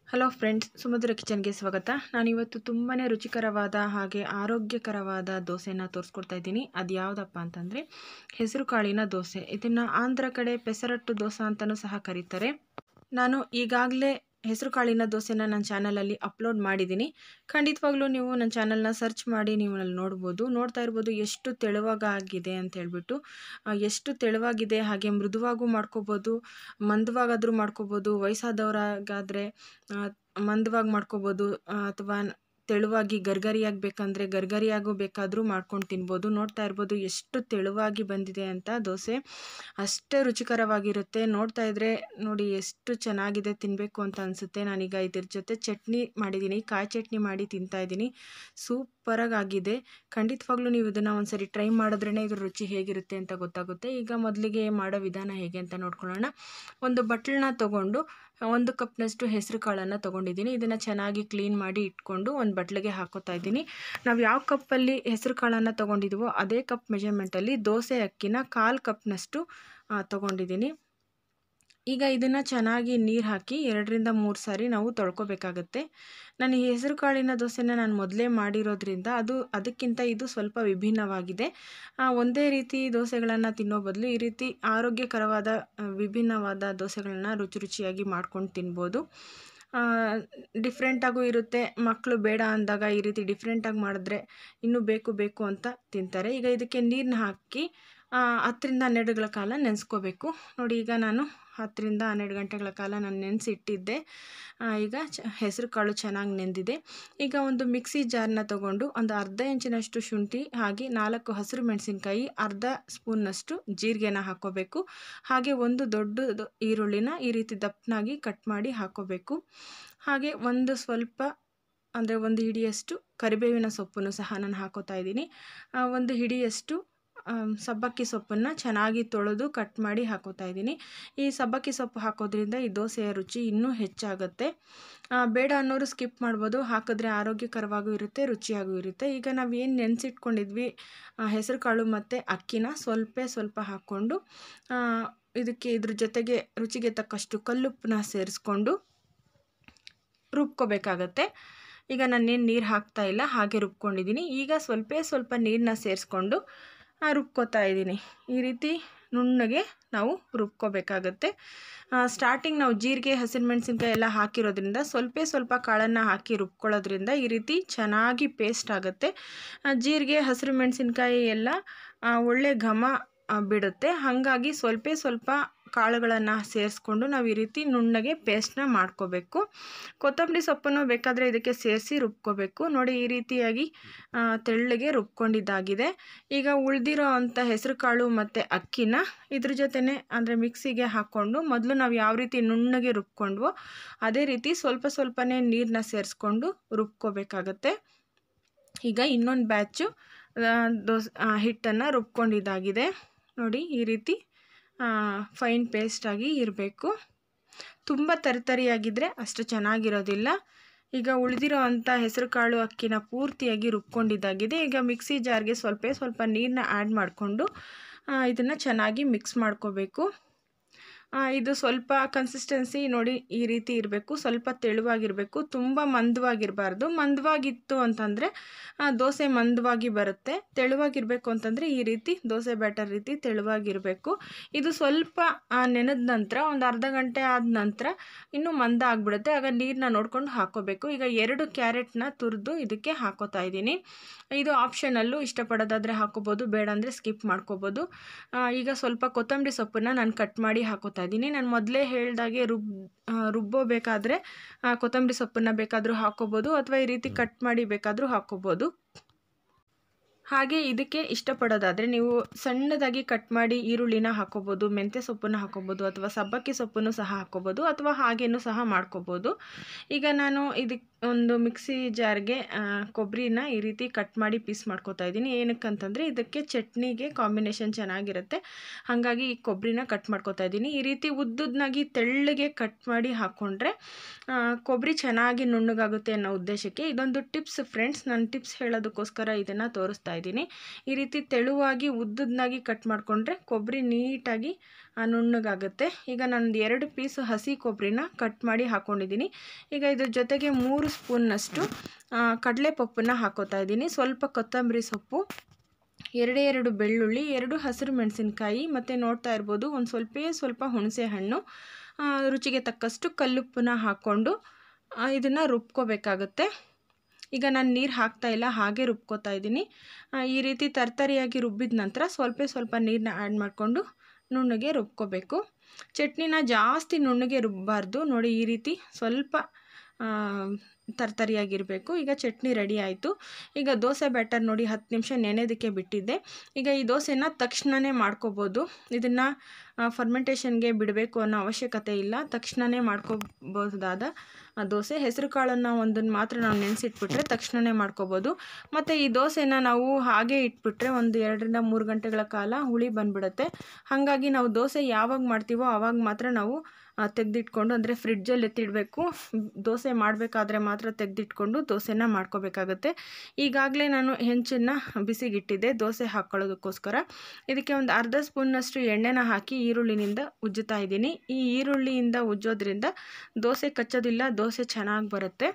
hello friends ಸುಮಧುರ ಕಿಚನ್ಗೆ ಸ್ವಾಗತ ನಾನಿವತ್ತು ತುಂಬಾ ರುಚಿಕರವಾದ ಹಾಗೆ ಆರೋಗ್ಯಕರವಾದ ದೋಸೆನ ತೋರಿಸ್ಕೊಡ್ತಾ ಇದ್ದೀನಿ ಅದು ಯಾವುದಪ್ಪ ಅಂತಂದರೆ ಹೆಸರು ಕಾಳಿನ ದೋಸೆ ಇದನ್ನು ಆಂಧ್ರ ಕಡೆ ಪೆಸರಟ್ಟು ದೋಸೆ ಅಂತಲೂ ಸಹ ಕರೀತಾರೆ ನಾನು ಈಗಾಗಲೇ ಹೆಸರು ಕಾಳಿನ ದೋಸೆನ ನನ್ನ ಚಾನಲಲ್ಲಿ ಅಪ್ಲೋಡ್ ಮಾಡಿದ್ದೀನಿ ಖಂಡಿತವಾಗ್ಲೂ ನೀವು ನನ್ನ ಚಾನಲ್ನ ಸರ್ಚ್ ಮಾಡಿ ನೀವು ಅಲ್ಲಿ ನೋಡ್ಬೋದು ನೋಡ್ತಾ ಇರ್ಬೋದು ಎಷ್ಟು ತೆಳುವಾಗಿದೆ ಅಂತ ಹೇಳ್ಬಿಟ್ಟು ಆ, ಎಷ್ಟು ತೆಳುವಾಗಿದೆ ಹಾಗೆ ಮೃದುವಾಗೂ ಮಾಡ್ಕೋಬೋದು ಮಂದವಾಗಾದರೂ ಮಾಡ್ಕೋಬೋದು ವಯಸ್ಸಾದವರಾಗಾದರೆ ಮಂದವಾಗಿ ಮಾಡ್ಕೋಬೋದು ಅಥವಾ ತೆಳುವಾಗಿ ಗರ್ಗರಿಯಾಗಿ ಬೇಕಂದರೆ ಗರ್ಗರಿಯಾಗೂ ಬೇಕಾದರೂ ಮಾಡ್ಕೊಂಡು ತಿನ್ಬೋದು ನೋಡ್ತಾ ಇರ್ಬೋದು ಎಷ್ಟು ತೆಳುವಾಗಿ ಬಂದಿದೆ ಅಂತ ದೋಸೆ ಅಷ್ಟೇ ರುಚಿಕರವಾಗಿರುತ್ತೆ ನೋಡ್ತಾ ಇದ್ರೆ ನೋಡಿ ಎಷ್ಟು ಚೆನ್ನಾಗಿದೆ ತಿನ್ನಬೇಕು ಅಂತ ಅನಿಸುತ್ತೆ ನಾನೀಗ ಇದ್ರ ಜೊತೆ ಚಟ್ನಿ ಮಾಡಿದ್ದೀನಿ ಕಾಯಿ ಚಟ್ನಿ ಮಾಡಿ ತಿಂತಾ ಇದ್ದೀನಿ ಸೂಪರಾಗಿ ಆಗಿದೆ ಖಂಡಿತವಾಗ್ಲೂ ನೀವು ಇದನ್ನು ಒಂದ್ಸರಿ ಟ್ರೈ ಮಾಡಿದ್ರೇ ಇದ್ರ ರುಚಿ ಹೇಗಿರುತ್ತೆ ಅಂತ ಗೊತ್ತಾಗುತ್ತೆ ಈಗ ಮೊದಲಿಗೆ ಮಾಡೋ ವಿಧಾನ ಹೇಗೆ ಅಂತ ನೋಡ್ಕೊಳ್ಳೋಣ ಒಂದು ಬಟ್ಲನ್ನ ತೊಗೊಂಡು ಒಂದು ಕಪ್ನಷ್ಟು ಹೆಸರು ಕಾಳನ್ನು ತೊಗೊಂಡಿದ್ದೀನಿ ಇದನ್ನು ಚೆನ್ನಾಗಿ ಕ್ಲೀನ್ ಮಾಡಿ ಇಟ್ಕೊಂಡು ಒಂದು ಬಟ್ಲಿಗೆ ಹಾಕೋತಾ ಇದ್ದೀನಿ ನಾವು ಯಾವ ಕಪ್ಪಲ್ಲಿ ಹೆಸರು ಕಾಳನ್ನು ತೊಗೊಂಡಿದ್ದೀವೋ ಅದೇ ಕಪ್ ಮೆಜರ್ಮೆಂಟಲ್ಲಿ ದೋಸೆ ಅಕ್ಕಿನ ಕಾಲು ಕಪ್ನಷ್ಟು ತೊಗೊಂಡಿದ್ದೀನಿ ಈಗ ಇದನ್ನು ಚೆನ್ನಾಗಿ ನೀರು ಹಾಕಿ ಎರಡರಿಂದ ಮೂರು ಸಾರಿ ನಾವು ತೊಳ್ಕೊಬೇಕಾಗತ್ತೆ ನಾನು ಈ ಹೆಸರು ಕಾಳಿನ ದೋಸೆನ ನಾನು ಮೊದಲೇ ಮಾಡಿರೋದ್ರಿಂದ ಅದು ಅದಕ್ಕಿಂತ ಇದು ಸ್ವಲ್ಪ ವಿಭಿನ್ನವಾಗಿದೆ ಆ, ಒಂದೇ ರೀತಿ ದೋಸೆಗಳನ್ನು ತಿನ್ನೋ ಬದಲು ಈ ರೀತಿ ಆರೋಗ್ಯಕರವಾದ ಆ, ವಿಭಿನ್ನವಾದ ದೋಸೆಗಳನ್ನ ರುಚಿ ರುಚಿಯಾಗಿ ಮಾಡ್ಕೊಂಡು ತಿನ್ಬೋದು ಡಿಫ್ರೆಂಟಾಗೂ ಇರುತ್ತೆ ಮಕ್ಕಳು ಬೇಡ ಅಂದಾಗ ಈ ರೀತಿ ಡಿಫ್ರೆಂಟಾಗಿ ಮಾಡಿದ್ರೆ ಇನ್ನೂ ಬೇಕು ಬೇಕು ಅಂತ ತಿಂತಾರೆ ಈಗ ಇದಕ್ಕೆ ನೀರನ್ನ ಹಾಕಿ ಆ, ಹತ್ತರಿಂದ ಹನ್ನೆರಡುಗಳ ಕಾಲ ನೆನೆಸ್ಕೋಬೇಕು ನೋಡಿ ಈಗ ನಾನು ಹತ್ತರಿಂದ ಹನ್ನೆರಡು ಗಂಟೆಗಳ ಕಾಲ ನಾನು ನೆನೆಸಿಟ್ಟಿದ್ದೆ ಈಗ ಚ ಹೆಸರು ಕಾಳು ಚೆನ್ನಾಗಿ ನೆಂದಿದೆ ಈಗ ಒಂದು ಮಿಕ್ಸಿ ಜಾರ್ನ ತಗೊಂಡು ಒಂದು ಅರ್ಧ ಇಂಚಿನಷ್ಟು ಶುಂಠಿ ಹಾಗೆ ನಾಲ್ಕು ಹಸಿರು ಮೆಣಸಿನ್ಕಾಯಿ ಅರ್ಧ ಸ್ಪೂನ್ನಷ್ಟು ಜೀರಿಗೆನ ಹಾಕ್ಕೋಬೇಕು ಹಾಗೆ ಒಂದು ದೊಡ್ಡ ಈರುಳ್ಳಿನ ಈ ರೀತಿ ದಪ್ಪನಾಗಿ ಕಟ್ ಮಾಡಿ ಹಾಕ್ಕೋಬೇಕು ಹಾಗೆ ಒಂದು ಸ್ವಲ್ಪ ಅಂದರೆ ಒಂದು ಹಿಡಿಯಷ್ಟು ಕರಿಬೇವಿನ ಸೊಪ್ಪನ್ನು ಸಹ ನಾನು ಹಾಕೋತಾ ಇದ್ದೀನಿ ಆ, ಒಂದು ಹಿಡಿಯಷ್ಟು ಆಮ್, ಸಬ್ಬಕ್ಕಿ ಸೊಪ್ಪನ್ನು ಚೆನ್ನಾಗಿ ತೊಳೆದು ಕಟ್ ಮಾಡಿ ಹಾಕೋತಾ ಇದ್ದೀನಿ ಈ ಸಬ್ಬಕ್ಕಿ ಸೊಪ್ಪು ಹಾಕೋದ್ರಿಂದ ಈ ದೋಸೆಯ ರುಚಿ ಇನ್ನೂ ಹೆಚ್ಚಾಗುತ್ತೆ ಆ, ಬೇಡ ಅನ್ನೋರು ಸ್ಕಿಪ್ ಮಾಡ್ಬೋದು ಹಾಕಿದ್ರೆ ಆರೋಗ್ಯಕರವಾಗೂ ಇರುತ್ತೆ ರುಚಿಯಾಗೂ ಇರುತ್ತೆ ಈಗ ನಾವು ಏನು ನೆನೆಸಿಟ್ಕೊಂಡಿದ್ವಿ ಹೆಸರು ಕಾಳು ಮತ್ತು ಅಕ್ಕಿನ ಸ್ವಲ್ಪ ಸ್ವಲ್ಪ ಹಾಕ್ಕೊಂಡು ಆ, ಇದಕ್ಕೆ ಇದ್ರ ಜೊತೆಗೆ ರುಚಿಗೆ ತಕ್ಕಷ್ಟು ಕಲ್ಲುಪ್ಪನ್ನ ಸೇರಿಸ್ಕೊಂಡು ರುಬ್ಕೋಬೇಕಾಗತ್ತೆ ಈಗ ನಾನೇನು ನೀರು ಹಾಕ್ತಾ ಇಲ್ಲ ಹಾಗೆ ರುಬ್ಕೊಂಡಿದ್ದೀನಿ ಈಗ ಸ್ವಲ್ಪ ಸ್ವಲ್ಪ ನೀರನ್ನ ಸೇರಿಸ್ಕೊಂಡು ರುಬ್ಕೋತಾ ಇದ್ದೀನಿ ಈ ರೀತಿ ನುಣ್ಣಗೆ ನಾವು ರುಬ್ಕೋಬೇಕಾಗತ್ತೆ ಸ್ಟಾರ್ಟಿಂಗ್ ನಾವು ಜೀರಿಗೆ ಹಸಿರುಮೆಣಸಿನ್ಕಾಯಿ ಎಲ್ಲ ಹಾಕಿರೋದ್ರಿಂದ ಸ್ವಲ್ಪ ಸ್ವಲ್ಪ ಕಾಳನ್ನು ಹಾಕಿ ರುಬ್ಕೊಳ್ಳೋದ್ರಿಂದ ಈ ರೀತಿ ಚೆನ್ನಾಗಿ ಪೇಸ್ಟ್ ಆಗುತ್ತೆ ಆ, ಜೀರಿಗೆ ಹಸಿರು ಮೆಣಸಿನ್ಕಾಯಿ ಎಲ್ಲ ಆ, ಒಳ್ಳೆ ಘಮ ಆ, ಬಿಡುತ್ತೆ ಹಾಗಾಗಿ ಸ್ವಲ್ಪ ಸ್ವಲ್ಪ ಕಾಳುಗಳನ್ನು ಸೇರಿಸ್ಕೊಂಡು ನಾವು ಈ ರೀತಿ ನುಣ್ಣಗೆ ಪೇಸ್ಟ್ನ ಮಾಡ್ಕೋಬೇಕು ಕೊತ್ತಂಬರಿ ಸೊಪ್ಪನ್ನು ಬೇಕಾದರೆ ಇದಕ್ಕೆ ಸೇರಿಸಿ ರುಬ್ಕೋಬೇಕು ನೋಡಿ ಈ ರೀತಿಯಾಗಿ ಆ, ತೆಳ್ಳಗೆ ರುಬ್ಕೊಂಡಿದ್ದಾಗಿದೆ ಈಗ ಉಳಿದಿರೋ ಅಂಥ ಹೆಸರು ಕಾಳು ಮತ್ತು ಅಕ್ಕಿನ ಇದ್ರ ಜೊತೆನೆ ಅಂದರೆ ಮಿಕ್ಸಿಗೆ ಹಾಕ್ಕೊಂಡು ಮೊದಲು ನಾವು ಯಾವ ರೀತಿ ನುಣ್ಣಗೆ ರುಬ್ಕೊಂಡ್ವೋ ಅದೇ ರೀತಿ ಸ್ವಲ್ಪ ಸ್ವಲ್ಪನೇ ನೀರನ್ನ ಸೇರಿಸ್ಕೊಂಡು ರುಬ್ಕೋಬೇಕಾಗತ್ತೆ ಈಗ ಇನ್ನೊಂದು ಬ್ಯಾಚು ದೋಸೆ ಹಿಟ್ಟನ್ನು ರುಬ್ಕೊಂಡಿದ್ದಾಗಿದೆ ನೋಡಿ ಈ ರೀತಿ ಫೈನ್ ಪೇಸ್ಟಾಗಿ ಇರಬೇಕು ತುಂಬ ತರಿತರಿಯಾಗಿದ್ದರೆ ಅಷ್ಟು ಚೆನ್ನಾಗಿರೋದಿಲ್ಲ ಈಗ ಉಳಿದಿರೋ ಅಂಥ ಹೆಸರು ಕಾಳು ಅಕ್ಕಿನ ಪೂರ್ತಿಯಾಗಿ ರುಬ್ಕೊಂಡಿದ್ದಾಗಿದೆ ಈಗ ಮಿಕ್ಸಿ ಜಾರ್ಗೆ ಸ್ವಲ್ಪ ಸ್ವಲ್ಪ ನೀರನ್ನ ಆ್ಯಡ್ ಮಾಡಿಕೊಂಡು ಇದನ್ನು ಚೆನ್ನಾಗಿ ಮಿಕ್ಸ್ ಮಾಡ್ಕೋಬೇಕು ಆ, ಇದು ಸ್ವಲ್ಪ ಕನ್ಸಿಸ್ಟೆನ್ಸಿ ನೋಡಿ ಈ ರೀತಿ ಇರಬೇಕು ಸ್ವಲ್ಪ ತೆಳುವಾಗಿರಬೇಕು ತುಂಬ ಮಂದವಾಗಿರಬಾರ್ದು ಮಂದವಾಗಿತ್ತು ಅಂತಂದರೆ ದೋಸೆ ಮಂದವಾಗಿ ಬರುತ್ತೆ ತೆಳುವಾಗಿರಬೇಕು ಅಂತಂದರೆ ಈ ರೀತಿ ದೋಸೆ ಬ್ಯಾಟರ್ ರೀತಿ ತೆಳುವಾಗಿರಬೇಕು ಇದು ಸ್ವಲ್ಪ ನೆನೆದ ನಂತರ ಒಂದು ಅರ್ಧ ಗಂಟೆ ಆದ ನಂತರ ಇನ್ನೂ ಮಂದ ಆಗಿಬಿಡುತ್ತೆ ಆಗ ನೀರನ್ನ ನೋಡ್ಕೊಂಡು ಹಾಕೋಬೇಕು ಈಗ ಎರಡು ಕ್ಯಾರೆಟ್ನ ತುರಿದು ಇದಕ್ಕೆ ಹಾಕೋತಾ ಇದ್ದೀನಿ ಇದು ಆಪ್ಷನಲ್ಲು ಇಷ್ಟಪಡೋದಾದರೆ ಹಾಕೋಬೋದು ಬೇಡ ಅಂದರೆ ಸ್ಕಿಪ್ ಮಾಡ್ಕೋಬೋದು ಆ, ಈಗ ಸ್ವಲ್ಪ ಕೊತ್ತಂಬರಿ ಸೊಪ್ಪನ್ನು ನಾನು ಕಟ್ ಮಾಡಿ ಹಾಕೋತಾ ಇದ್ದೀನಿ ನಾನು ಮೊದಲೇ ಹೇಳ್ದಾಗೆ ರುಬ್ ಆ, ರುಬ್ಬೋಬೇಕಾದ್ರೆ ಆ, ಕೊತ್ತಂಬರಿ ಸೊಪ್ಪನ್ನು ಬೇಕಾದರೂ ಹಾಕೋಬೋದು ಅಥವಾ ಈ ರೀತಿ ಕಟ್ ಮಾಡಿ ಬೇಕಾದರೂ ಹಾಕೋಬೋದು ಹಾಗೆ ಇದಕ್ಕೆ ಇಷ್ಟಪಡೋದಾದರೆ ನೀವು ಸಣ್ಣದಾಗಿ ಕಟ್ ಮಾಡಿ ಈರುಳ್ಳಿನ ಹಾಕೋಬೋದು ಮೆಂತ್ಯ ಸೊಪ್ಪನ್ನು ಹಾಕೋಬೋದು ಅಥವಾ ಸಬ್ಬಕ್ಕಿ ಸೊಪ್ಪನ್ನು ಸಹ ಹಾಕೋಬೋದು ಅಥವಾ ಹಾಗೇನೂ ಸಹ ಮಾಡ್ಕೋಬೋದು ಈಗ ನಾನು ಇದಕ್ಕೆ ಒಂದು ಮಿಕ್ಸಿ ಜಾರ್ಗೆ ಆ, ಕೊಬ್ಬರಿನ ಈ ರೀತಿ ಕಟ್ ಮಾಡಿ ಪೀಸ್ ಮಾಡ್ಕೊತಾ ಇದ್ದೀನಿ ಏನಕ್ಕಂತಂದರೆ ಇದಕ್ಕೆ ಚಟ್ನಿಗೆ ಕಾಂಬಿನೇಷನ್ ಚೆನ್ನಾಗಿರುತ್ತೆ ಹಾಗಾಗಿ ಈ ಕೊಬ್ಬರಿನ ಕಟ್ ಮಾಡ್ಕೊತಾ ಇದ್ದೀನಿ ಈ ರೀತಿ ಉದ್ದುದ್ನಾಗಿ ತೆಳ್ಳಗೆ ಕಟ್ ಮಾಡಿ ಹಾಕ್ಕೊಂಡ್ರೆ ಆ, ಕೊಬ್ಬರಿ ಚೆನ್ನಾಗಿ ನುಣ್ಣಗಾಗುತ್ತೆ ಅನ್ನೋ ಉದ್ದೇಶಕ್ಕೆ ಇದೊಂದು ಟಿಪ್ಸ್ ಫ್ರೆಂಡ್ಸ್ ನಾನು ಟಿಪ್ಸ್ ಹೇಳೋದಕ್ಕೋಸ್ಕರ ಇದನ್ನು ತೋರಿಸ್ತಾ ಇದ್ದೀನಿ ಈ ರೀತಿ ತೆಳುವಾಗಿ ಉದ್ದುದ್ನಾಗಿ ಕಟ್ ಮಾಡಿಕೊಂಡ್ರೆ ಕೊಬ್ಬರಿ ನೀಟಾಗಿ ಆ, ನುಣ್ಣಗಾಗುತ್ತೆ ಈಗ ನಾನು ಎರಡು ಪೀಸು ಹಸಿ ಕೊಬ್ಬರಿನ ಕಟ್ ಮಾಡಿ ಹಾಕ್ಕೊಂಡಿದ್ದೀನಿ ಈಗ ಇದ್ರ ಜೊತೆಗೆ ಮೂರು ಸ್ಪೂನ್ನಷ್ಟು ಕಡಲೆಪಪ್ಪನ್ನ ಹಾಕೋತಾ ಇದ್ದೀನಿ ಸ್ವಲ್ಪ ಕೊತ್ತಂಬರಿ ಸೊಪ್ಪು ಎರಡೇ ಎರಡು ಬೆಳ್ಳುಳ್ಳಿ ಎರಡು ಹಸಿರು ಮೆಣಸಿನ್ಕಾಯಿ ಮತ್ತು ನೋಡ್ತಾ ಇರ್ಬೋದು ಒಂದು ಸ್ವಲ್ಪೇ ಸ್ವಲ್ಪ ಹುಣಸೆ ಹಣ್ಣು ಆ, ರುಚಿಗೆ ತಕ್ಕಷ್ಟು ಕಲ್ಲುಪ್ಪನ್ನ ಹಾಕ್ಕೊಂಡು ಇದನ್ನು ರುಬ್ಕೋಬೇಕಾಗತ್ತೆ ಈಗ ನಾನು ನೀರು ಹಾಕ್ತಾ ಇಲ್ಲ ಹಾಗೆ ರುಬ್ಕೋತಾ ಇದ್ದೀನಿ ಆ, ಈ ರೀತಿ ತರ್ತರಿಯಾಗಿ ರುಬ್ಬಿದ ನಂತರ ಸ್ವಲ್ಪ ಸ್ವಲ್ಪ ನೀರನ್ನ ಆ್ಯಡ್ ಮಾಡಿಕೊಂಡು ನುಣ್ಣಗೆ ರುಬ್ಕೋಬೇಕು ಚಟ್ನಿನ ಜಾಸ್ತಿ ನುಣ್ಣಗೆ ರುಬ್ಬಾರ್ದು ನೋಡಿ ಈ ರೀತಿ ಸ್ವಲ್ಪ ಆ, ತರ್ತರಿಯಾಗಿರಬೇಕು ಈಗ ಚಟ್ನಿ ರೆಡಿ ಆಯಿತು ಈಗ ದೋಸೆ ಬ್ಯಾಟರ್ ನೋಡಿ ಹತ್ತು ನಿಮಿಷ ನೆನೆಯೋದಕ್ಕೆ ಬಿಟ್ಟಿದ್ದೆ ಈಗ ಈ ದೋಸೆನ ತಕ್ಷಣವೇ ಮಾಡ್ಕೋಬೋದು ಇದನ್ನು ಫರ್ಮೆಂಟೇಷನ್ಗೆ ಬಿಡಬೇಕು ಅನ್ನೋ ಅವಶ್ಯಕತೆ ಇಲ್ಲ ತಕ್ಷಣವೇ ಮಾಡ್ಕೋಬಹುದಾದ ಆ ದೋಸೆ ಹೆಸರು ಕಾಳನ್ನು ಒಂದನ್ನು ಮಾತ್ರ ನಾವು ನೆನೆಸಿಟ್ಬಿಟ್ರೆ ತಕ್ಷಣವೇ ಮಾಡ್ಕೋಬೋದು ಮತ್ತು ಈ ದೋಸೆನ ನಾವು ಹಾಗೆ ಇಟ್ಬಿಟ್ರೆ ಒಂದು ಎರಡರಿಂದ ಮೂರು ಗಂಟೆಗಳ ಕಾಲ ಹುಳಿ ಬಂದ್ಬಿಡುತ್ತೆ ಹಾಗಾಗಿ ನಾವು ದೋಸೆ ಯಾವಾಗ ಮಾಡ್ತೀವೋ ಆವಾಗ ಮಾತ್ರ ನಾವು ಆ, ತೆಗೆದಿಟ್ಕೊಂಡು ಅಂದರೆ ಫ್ರಿಡ್ಜಲ್ಲಿ ಎತ್ತಿಡಬೇಕು ದೋಸೆ ಮಾಡಬೇಕಾದ್ರೆ ಮಾತ್ರ ತೆಗೆದಿಟ್ಕೊಂಡು ದೋಸೆನ ಮಾಡ್ಕೋಬೇಕಾಗತ್ತೆ ಈಗಾಗಲೇ ನಾನು ಹೆಂಚನ್ನು ಬಿಸಿಗಿಟ್ಟಿದ್ದೆ ದೋಸೆ ಹಾಕ್ಕೊಳ್ಳೋದಕ್ಕೋಸ್ಕರ ಇದಕ್ಕೆ ಒಂದು ಅರ್ಧ ಸ್ಪೂನ್ನಷ್ಟು ಎಣ್ಣೆನ ಹಾಕಿ ಈರುಳ್ಳಿನಿಂದ ಉಜ್ಜುತ್ತಾ ಇದ್ದೀನಿ ಈ ಈರುಳ್ಳಿಯಿಂದ ಉಜ್ಜೋದ್ರಿಂದ ದೋಸೆ ಕಚ್ಚೋದಿಲ್ಲ ದೋಸೆ ಚೆನ್ನಾಗಿ ಬರುತ್ತೆ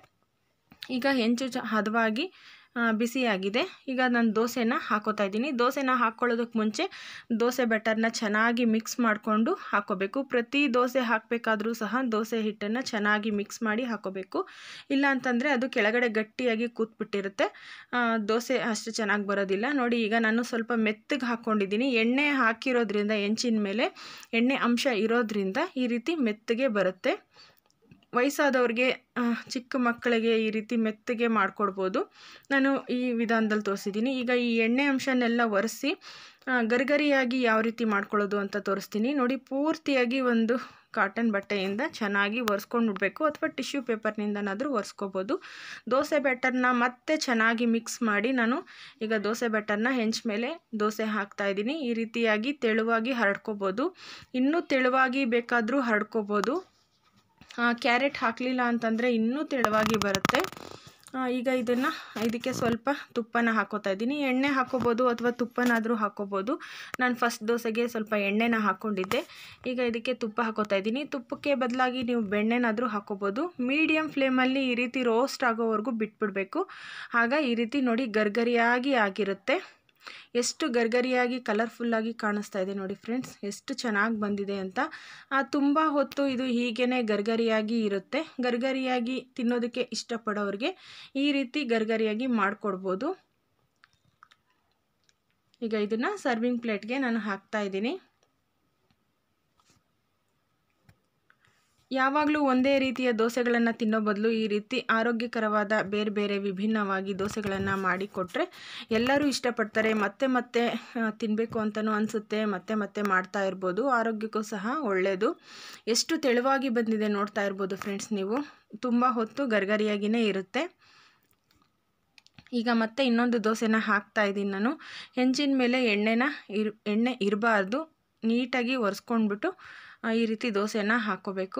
ಈಗ ಹೆಂಚು ಚ ಹದವಾಗಿ ಆ, ಬಿಸಿಯಾಗಿದೆ ಈಗ ನಾನು ದೋಸೆನ ಹಾಕೋತಾ ಇದ್ದೀನಿ ದೋಸೆನ ಹಾಕ್ಕೊಳ್ಳೋದಕ್ಕೆ ಮುಂಚೆ ದೋಸೆ ಬೆಟರ್ನ ಚೆನ್ನಾಗಿ ಮಿಕ್ಸ್ ಮಾಡಿಕೊಂಡು ಹಾಕೋಬೇಕು ಪ್ರತಿ ದೋಸೆ ಹಾಕಬೇಕಾದ್ರೂ ಸಹ ದೋಸೆ ಹಿಟ್ಟನ್ನು ಚೆನ್ನಾಗಿ ಮಿಕ್ಸ್ ಮಾಡಿ ಹಾಕೋಬೇಕು ಇಲ್ಲ ಅಂತಂದರೆ ಅದು ಕೆಳಗಡೆ ಗಟ್ಟಿಯಾಗಿ ಕೂತ್ಬಿಟ್ಟಿರುತ್ತೆ ಆ, ದೋಸೆ ಅಷ್ಟು ಚೆನ್ನಾಗಿ ಬರೋದಿಲ್ಲ ನೋಡಿ ಈಗ ನಾನು ಸ್ವಲ್ಪ ಮೆತ್ತಗೆ ಹಾಕ್ಕೊಂಡಿದ್ದೀನಿ ಎಣ್ಣೆ ಹಾಕಿರೋದ್ರಿಂದ ಹೆಂಚಿನ ಮೇಲೆ ಎಣ್ಣೆ ಅಂಶ ಇರೋದ್ರಿಂದ ಈ ರೀತಿ ಮೆತ್ತಗೆ ಬರುತ್ತೆ ವಯಸ್ಸಾದವ್ರಿಗೆ ಆ, ಚಿಕ್ಕ ಮಕ್ಕಳಿಗೆ ಈ ರೀತಿ ಮೆತ್ತಗೆ ಮಾಡಿಕೊಡ್ಬೋದು ನಾನು ಈ ವಿಧಾನದಲ್ಲಿ ತೋರಿಸಿದ್ದೀನಿ ಈಗ ಈ ಎಣ್ಣೆ ಅಂಶನೆಲ್ಲ ಒರೆಸಿ ಆ, ಗರಿಗರಿಯಾಗಿ ಯಾವ ರೀತಿ ಮಾಡ್ಕೊಳ್ಳೋದು ಅಂತ ತೋರಿಸ್ತೀನಿ ನೋಡಿ ಪೂರ್ತಿಯಾಗಿ ಒಂದು ಕಾಟನ್ ಬಟ್ಟೆಯಿಂದ ಚೆನ್ನಾಗಿ ಒರೆಸ್ಕೊಂಡು ಬಿಡಬೇಕು ಅಥವಾ ಟಿಶ್ಯೂ ಪೇಪರ್ನಿಂದನಾದರೂ ಒರೆಸ್ಕೋಬೋದು ದೋಸೆ ಬ್ಯಾಟರ್ನ ಮತ್ತೆ ಚೆನ್ನಾಗಿ ಮಿಕ್ಸ್ ಮಾಡಿ ನಾನು ಈಗ ದೋಸೆ ಬ್ಯಾಟರ್ನ ಹೆಂಚ್ ಮೇಲೆ ದೋಸೆ ಹಾಕ್ತಾ ಇದ್ದೀನಿ ಈ ರೀತಿಯಾಗಿ ತೆಳುವಾಗಿ ಹರಡ್ಕೋಬೋದು ಇನ್ನೂ ತೆಳುವಾಗಿ ಬೇಕಾದರೂ ಹರಡ್ಕೋಬೋದು ಕ್ಯಾರೆಟ್ ಹಾಕಲಿಲ್ಲ ಅಂತಂದರೆ ಇನ್ನೂ ತೆಳುವಾಗಿ ಬರುತ್ತೆ ಆ, ಈಗ ಇದನ್ನು ಇದಕ್ಕೆ ಸ್ವಲ್ಪ ತುಪ್ಪನ ಹಾಕೋತಾ ಇದ್ದೀನಿ ಎಣ್ಣೆ ಹಾಕೋಬೋದು ಅಥವಾ ತುಪ್ಪನಾದರೂ ಹಾಕೋಬೋದು ನಾನು ಫಸ್ಟ್ ದೋಸೆಗೆ ಸ್ವಲ್ಪ ಎಣ್ಣೆನ ಹಾಕ್ಕೊಂಡಿದ್ದೆ ಈಗ ಇದಕ್ಕೆ ತುಪ್ಪ ಹಾಕೋತಾ ಇದ್ದೀನಿ ತುಪ್ಪಕ್ಕೆ ಬದಲಾಗಿ ನೀವು ಬೆಣ್ಣೆನಾದರೂ ಹಾಕೋಬೋದು ಮೀಡಿಯಮ್ ಫ್ಲೇಮಲ್ಲಿ ಈ ರೀತಿ ರೋಸ್ಟ್ ಆಗೋವರೆಗೂ ಬಿಟ್ಬಿಡಬೇಕು ಆಗ ಈ ರೀತಿ ನೋಡಿ ಗರ್ಗರಿಯಾಗಿ ಆಗಿರುತ್ತೆ ಎಷ್ಟು ಗರ್ಗರಿಯಾಗಿ ಕಲರ್ಫುಲ್ಲಾಗಿ ಕಾಣಿಸ್ತಾ ಇದೆ ನೋಡಿ ಫ್ರೆಂಡ್ಸ್ ಎಷ್ಟು ಚೆನ್ನಾಗಿ ಬಂದಿದೆ ಅಂತ ಆ, ತುಂಬ ಹೊತ್ತು ಇದು ಹೀಗೇ ಗರ್ಗರಿಯಾಗಿ ಇರುತ್ತೆ ಗರ್ಗರಿಯಾಗಿ ತಿನ್ನೋದಕ್ಕೆ ಇಷ್ಟಪಡೋರಿಗೆ ಈ ರೀತಿ ಗರ್ಗರಿಯಾಗಿ ಮಾಡಿಕೊಡ್ಬೋದು ಈಗ ಇದನ್ನು ಸರ್ವಿಂಗ್ ಪ್ಲೇಟ್ಗೆ ನಾನು ಹಾಕ್ತಾ ಇದ್ದೀನಿ ಯಾವಾಗಲೂ ಒಂದೇ ರೀತಿಯ ದೋಸೆಗಳನ್ನು ತಿನ್ನೋ ಬದಲು ಈ ರೀತಿ ಆರೋಗ್ಯಕರವಾದ ಬೇರೆ ಬೇರೆ ವಿಭಿನ್ನವಾಗಿ ದೋಸೆಗಳನ್ನು ಮಾಡಿಕೊಟ್ರೆ ಎಲ್ಲರೂ ಇಷ್ಟಪಡ್ತಾರೆ ಮತ್ತೆ ಮತ್ತೆ ತಿನ್ನಬೇಕು ಅಂತಲೂ ಅನಿಸುತ್ತೆ ಮತ್ತೆ ಮತ್ತೆ ಮಾಡ್ತಾ ಇರ್ಬೋದು ಆರೋಗ್ಯಕ್ಕೂ ಸಹ ಒಳ್ಳೆಯದು ಎಷ್ಟು ತೆಳುವಾಗಿ ಬಂದಿದೆ ನೋಡ್ತಾ ಇರ್ಬೋದು ಫ್ರೆಂಡ್ಸ್ ನೀವು ತುಂಬ ಹೊತ್ತು ಗರ್ಗರಿಯಾಗಿಯೇ ಇರುತ್ತೆ ಈಗ ಮತ್ತೆ ಇನ್ನೊಂದು ದೋಸೆನ ಹಾಕ್ತಾ ಇದ್ದೀನಿ ನಾನು ಹೆಂಚಿನ ಮೇಲೆ ಎಣ್ಣೆನ ಇರ್ ಎಣ್ಣೆ ಇರಬಾರ್ದು ನೀಟಾಗಿ ಒರೆಸ್ಕೊಂಡ್ಬಿಟ್ಟು ಆ, ಈ ರೀತಿ ದೋಸೆನ ಹಾಕ್ಕೋಬೇಕು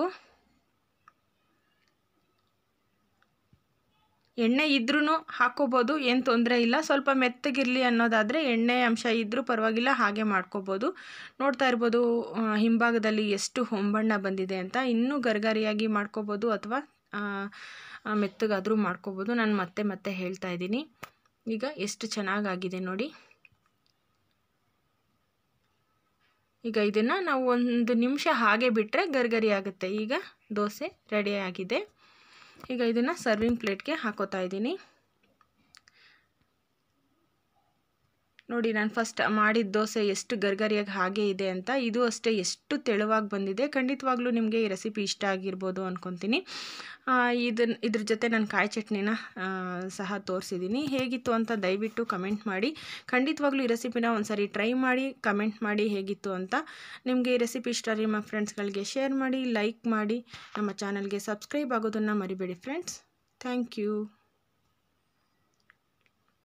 ಎಣ್ಣೆ ಇದ್ರೂ ಹಾಕ್ಕೋಬೋದು ಏನು ತೊಂದರೆ ಇಲ್ಲ ಸ್ವಲ್ಪ ಮೆತ್ತಗಿರಲಿ ಅನ್ನೋದಾದರೆ ಎಣ್ಣೆ ಅಂಶ ಇದ್ದರೂ ಪರವಾಗಿಲ್ಲ ಹಾಗೆ ಮಾಡ್ಕೋಬೋದು ನೋಡ್ತಾ ಇರ್ಬೋದು ಆ, ಹಿಂಭಾಗದಲ್ಲಿ ಎಷ್ಟು ಹೊಂಬಣ್ಣ ಬಂದಿದೆ ಅಂತ ಇನ್ನೂ ಗರ್ಗರಿಯಾಗಿ ಮಾಡ್ಕೋಬೋದು ಅಥವಾ ಮೆತ್ತಗಾದರೂ ಮಾಡ್ಕೋಬೋದು ನಾನು ಮತ್ತೆ ಮತ್ತೆ ಹೇಳ್ತಾ ಇದ್ದೀನಿ ಈಗ ಎಷ್ಟು ಚೆನ್ನಾಗಾಗಿದೆ ನೋಡಿ ಈಗ ಇದನ್ನು ನಾವು ಒಂದು ನಿಮಿಷ ಹಾಗೆ ಬಿಟ್ಟರೆ ಗರ್ಗರಿ ಆಗುತ್ತೆ ಈಗ ದೋಸೆ ರೆಡಿಯಾಗಿದೆ ಈಗ ಇದನ್ನು ಸರ್ವಿಂಗ್ ಪ್ಲೇಟ್ಗೆ ಹಾಕೋತಾ ಇದ್ದೀನಿ ನೋಡಿ ನಾನು ಫಸ್ಟ್ ಮಾಡಿದ ದೋಸೆ ಎಷ್ಟು ಗರ್ಗರಿಯಾಗಿ ಹಾಗೆ ಇದೆ ಅಂತ ಇದು ಅಷ್ಟೇ ಎಷ್ಟು ತೆಳುವಾಗಿ ಬಂದಿದೆ ಖಂಡಿತವಾಗ್ಲೂ ನಿಮಗೆ ಈ ರೆಸಿಪಿ ಇಷ್ಟ ಆಗಿರ್ಬೋದು ಅಂದ್ಕೊತೀನಿ ಇದನ್ನು ಇದ್ರ ಜೊತೆ ನಾನು ಕಾಯಿ ಚಟ್ನಿನ ಆ, ಸಹ ತೋರಿಸಿದ್ದೀನಿ ಹೇಗಿತ್ತು ಅಂತ ದಯವಿಟ್ಟು ಕಮೆಂಟ್ ಮಾಡಿ ಖಂಡಿತವಾಗ್ಲೂ ಈ ರೆಸಿಪಿನ ಒಂದ್ಸರಿ ಟ್ರೈ ಮಾಡಿ ಕಮೆಂಟ್ ಮಾಡಿ ಹೇಗಿತ್ತು ಅಂತ ನಿಮಗೆ ಈ ರೆಸಿಪಿ ಇಷ್ಟ ನಿಮ್ಮ ಫ್ರೆಂಡ್ಸ್ಗಳಿಗೆ ಶೇರ್ ಮಾಡಿ ಲೈಕ್ ಮಾಡಿ ನಮ್ಮ ಚಾನಲ್ಗೆ ಸಬ್ಸ್ಕ್ರೈಬ್ ಆಗೋದನ್ನು ಮರಿಬೇಡಿ ಫ್ರೆಂಡ್ಸ್ ಥ್ಯಾಂಕ್ ಯು